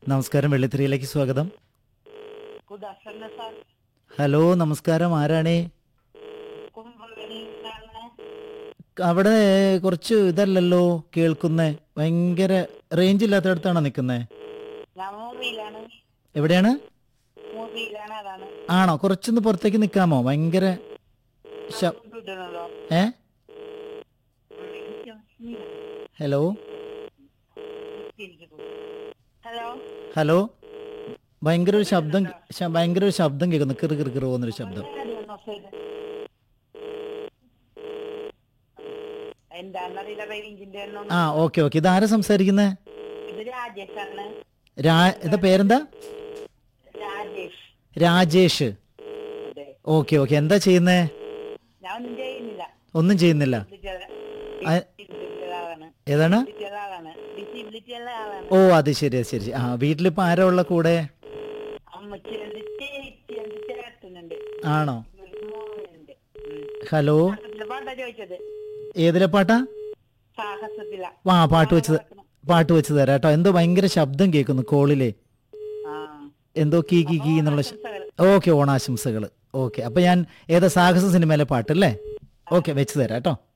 നമസ്കാരം വെള്ളിത്തിരിയിലേക്ക് സ്വാഗതം good afternoon sir hello നമസ്കാരം ആരാണേ കുമ്പളനിന്നാണ് അവിടെ കുറച്ച് ഇതല്ലല്ലോ കേൾക്കുന്നേ ഭയങ്കര റേഞ്ച് ഇല്ലാത്തടത്താണോ നിൽക്കുന്നേ ഞാൻ മൂവിയിലാണ് എവിടെയാണ് മൂവിയിലാണ് അതാണ് ആണോ കുറച്ചൊന്ന് പുറത്തേക്ക് നിൽക്കാമോ ഭയങ്കര ശ- കിട്ടണല്ലോ ഏ ഹലോ ഹലോ ഹലോ ഭയങ്കര ഒരു ശബ്ദം ശ- ഭയങ്കര ഒരു ശബ്ദം കേൾക്കുന്നു കിറു കിറു കിറു പോകുന്നൊരു ശബ്ദം എന്താന്നറിയില്ല റേഞ്ചിന്റെ എണ്ണം ആ ഓക്കെ ഓക്കെ ഇതാരാ സംസാരിക്കുന്നേ ഇത് രാജേഷാണ് രാ ഇതാ പേരെന്താ രാജേഷ് രാജേഷ് അതെ ഓക്കെ ഓക്കെ എന്താ ചെയ്യുന്നേ ഞാൻ ഒന്നും ചെയ്യുന്നില്ല ഒന്നും ചെയ്യുന്നില്ല ആ- ഡിസബിലിറ്റി ആളാണ് ഏതാണ് ഡിസബിലിറ്റി ഉള്ള ആളാണ് ഡിസബിലിറ്റി ഉള്ള ആളാണ് ഓ അത് ശരി അത് ശരി ആ വീട്ടിലിപ്പോ ആരാ ഉള്ള കൂടെ അമ്മച്ചിയുണ്ട് ചേച്ചിയുണ്ട് ചേട്ടനുണ്ട് ആണോ ഒരു മോനുണ്ട് ഉം. ഹലോ സാഹസത്തിലെ പാട്ടാ ചോദിച്ചത് ഏതിലെ പാട്ടാ സാഹസത്തില ആ പാട്ട് വെച്ചത് പാട്ട് വെച്ച് തരാം കേട്ടോ എന്തോ ഭയങ്കര ശബ്ദം കേൾക്കുന്നു കോളിലെ ആ എന്തോ കീ കീ കീ എന്നുള്ള ആശംസകൾ. ഓക്കെ ഓണാശംസകൾ ഓക്കെ അപ്പൊ ഞാൻ ഏതാ സാഹസ സിനിമയിലെ പാട്ടല്ലേ ഓക്കെ വെച്ച് തരാം കേട്ടോ